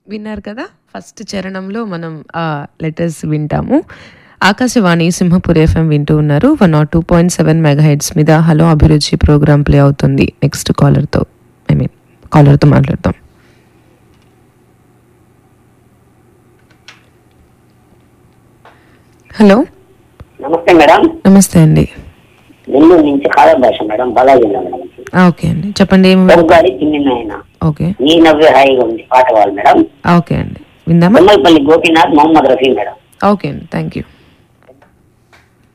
విన్నారు కదా ఫస్ట్ చరణంలో మనం ఆ లెటర్స్ వింటాము ఆకాశవాణి సింహపురి ఎఫ్ఎం వింటూ ఉన్నారు one naught two point seven megahertz మీద హలో అభిరుచి ప్రోగ్రామ్ ప్లే అవుతుంది నెక్స్ట్ కాలర్తో ఐ మీన్ కాలర్తో మాట్లాడతాం హలో నమస్తే మేడం నమస్తే అండి నెల్లూరు నుంచి కాలం భాష మేడం బాలాజీ మేడం ఆ, ఓకే అండి చెప్పండి ఏమి ఒక్కగారి చిన్న నాయన ఓకే నీ నవ్వే హాయిగా ఉంది పాట వాళ్ళు మేడం ఆ, ఓకే అండి విందామా బొమ్మలపల్లి గోపీనాథ్ మొహమ్మద్ రఫీ మేడం ఓకే అండి థ్యాంక్ యూ